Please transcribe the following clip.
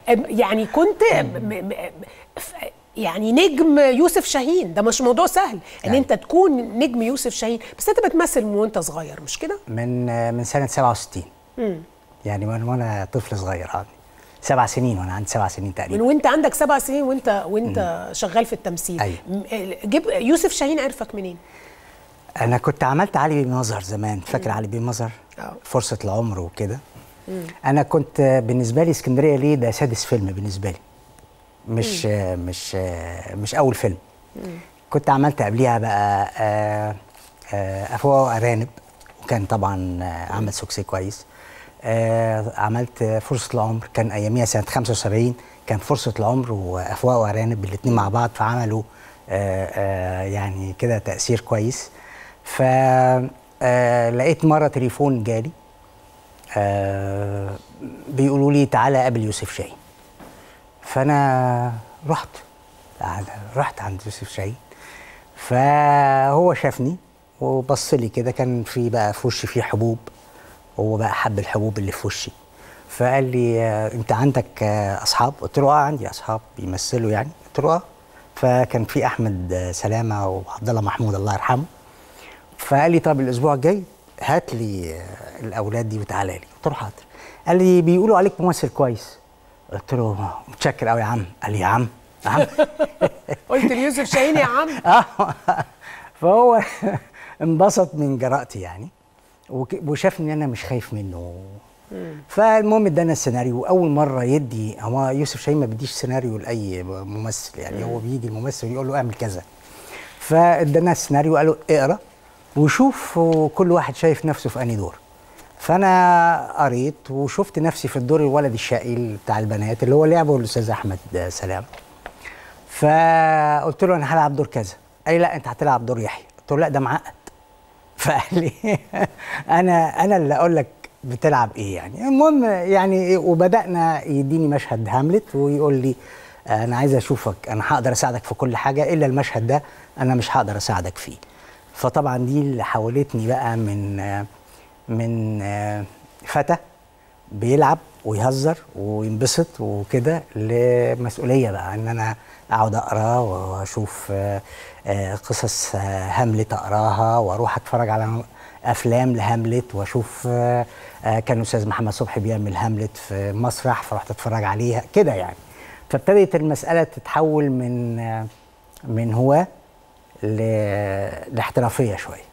يعني كنت م- م- ف- يعني نجم يوسف شاهين ده مش موضوع سهل ان يعني. انت تكون نجم يوسف شاهين بس انت بتمثل من وانت صغير مش كده من من سنه 67 يعني من وانا طفل صغير اه سبع سنين وانا عندي سبع سنين من تقريبا وانت عندك سبع سنين وانت وانت شغال في التمثيل أيوة. م- جيب يوسف شاهين عرفك منين انا كنت عملت علي بيه مظهر زمان فاكر علي بيه مظهر آه. فرصه العمر وكده انا كنت بالنسبه لي اسكندريه ليه ده سادس فيلم بالنسبه لي مش مش مش اول فيلم كنت عملت قبليها بقى آه، آه، افواه وارانب وكان طبعا آه، عمل سوكسي كويس آه، عملت فرصه العمر كان اياميها سنه 75 كان فرصه العمر وافواه وارانب الاثنين مع بعض فعملوا آه، آه، يعني كده تاثير كويس فلقيت مره تليفون جالي آه، بيقولوا لي تعالى قابل يوسف شاهين فانا رحت رحت عند يوسف شاهين فهو شافني وبص لي كده كان في بقى في وشي فيه حبوب هو بقى حب الحبوب اللي في وشي فقال لي آه، انت عندك آه، اصحاب قلت له اه عندي اصحاب بيمثلوا يعني قلت له اه فكان في احمد آه، سلامه وعبد الله محمود الله يرحمه فقال لي طب الاسبوع الجاي هات لي آه، الاولاد دي وتعالى لي قلت له حاضر قال لي بيقولوا عليك ممثل كويس قلت له متشكر قوي يا عم قال لي يا عم يا عم قلت ليوسف شاهين يا عم اه فهو انبسط من جرأتي يعني وك- وشاف ان انا مش خايف منه فالمهم ادانا السيناريو اول مره يدي هو يوسف شاهين ما بيديش سيناريو لاي ممثل يعني هو بيجي الممثل يقول له اعمل كذا فادانا السيناريو قال له اقرا وشوف كل واحد شايف نفسه في انهي دور فانا قريت وشفت نفسي في الدور الولد الشقي بتاع البنات اللي هو لعبه الاستاذ احمد سلام فقلت له انا هلعب دور كذا قال لي لا انت هتلعب دور يحيى قلت له لا ده معقد فقال لي انا انا اللي اقول لك بتلعب ايه يعني المهم يعني وبدانا يديني مشهد هاملت ويقول لي انا عايز اشوفك انا هقدر اساعدك في كل حاجه الا المشهد ده انا مش هقدر اساعدك فيه فطبعا دي اللي حولتني بقى من من فتى بيلعب ويهزر وينبسط وكده لمسؤوليه بقى ان انا اقعد اقرا واشوف آه، آه، قصص آه، هاملت اقراها واروح اتفرج على افلام لهاملت واشوف آه، آه، كان الاستاذ محمد صبحي بيعمل هاملت في مسرح فرحت اتفرج عليها كده يعني فابتدت المساله تتحول من آه، من هواه ل- لاحترافيه شويه